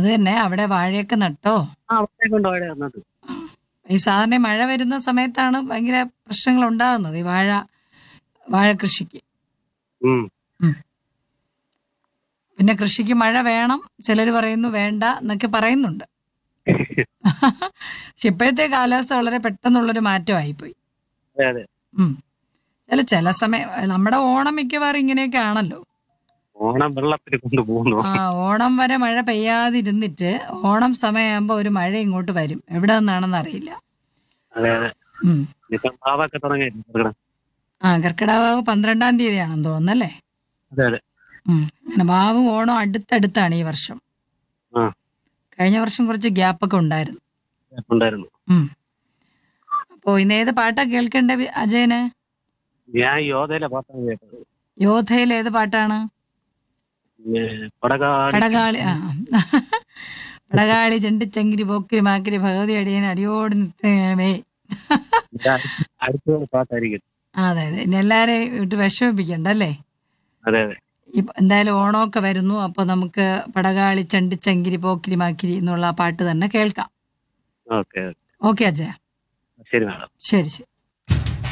അത് തന്നെ അവിടെ വാഴയൊക്കെ നട്ടോ ആ അവിടെ കൊണ്ട് അവിടെ വന്നത് ഈ സാധാരണ മഴ വരുന്ന സമയത്താണ് ഭയങ്കര പ്രശ്നങ്ങൾ ഉണ്ടാകുന്നത് ഈ വാഴ വാഴ കൃഷിക്ക് ഉം പിന്നെ കൃഷിക്ക് മഴ വേണം ചിലർ പറയുന്നു വേണ്ട എന്നൊക്കെ പറയുന്നുണ്ട് പക്ഷെ ഇപ്പോഴത്തെ കാലാവസ്ഥ വളരെ പെട്ടെന്നുള്ളൊരു മാറ്റമായിപ്പോയി അതെ അതെ ഉം. ചില ചില സമയം നമ്മുടെ ഓണം മിക്കവാറും ഇങ്ങനെയൊക്കെ ആണല്ലോ ഓണം വെള്ളത്തിൽ കൊണ്ടുപോകുന്നു ആ ഓണം വരെ മഴ പെയ്യാതിരുന്നിട്ട് ഓണം സമയമാകുമ്പോൾ ഒരു മഴ ഇങ്ങോട്ട് വരും എവിടെ നിന്നാണെന്ന് അറിയില്ല അതെ അതെ ഉം. ഇപ്പൊ പാവൊക്കെ തുടങ്ങി ആ കർക്കിടക പന്ത്രണ്ടാം തീയതിയാണെന്ന് തോന്നുന്നല്ലേ അതെ അതെ ഉം. അങ്ങനെ വാവും ഓണം അടുത്തടുത്താണ് ഈ വർഷം ആ. കഴിഞ്ഞ വർഷം കുറച്ച് ഗ്യാപ്പൊക്കെ ഉണ്ടായിരുന്നു ഉണ്ടായിരുന്നു ഉം. അപ്പോ ഇന്ന് ഏത് പാട്ടാ കേൾക്കേണ്ട വി- അജയന് ഞാൻ യോധയിലെ പാട്ടാണ് കേട്ടത് യോധയിൽ ഏത് പാട്ടാണ് പിന്നെ പടകാടി പടകാളി ആ പടകാളി ചെണ്ടിച്ചങ്കിരി പോക്കിരി മാക്കിരി ഭഗവതി അടിയൻ അടിയോട് നിൽക്കണമേ അടുത്ത പാട്ടായിരിക്കും അതെ അതെ ഇനി എല്ലാരെയും ഇട്ട് വിഷമിപ്പിക്കണ്ട അല്ലേ അതെ അതെ ഇപ്പൊ എന്തായാലും ഓണമൊക്കെ വരുന്നു അപ്പൊ നമുക്ക് പടകാളി ചണ്ടിച്ചങ്കിരി പോക്കിരി മാക്കിരി എന്നുള്ള ആ പാട്ട് തന്നെ കേൾക്കാം ഓക്കെ ഓക്കെ അജയ ശരി മാഡം ശരി ശരി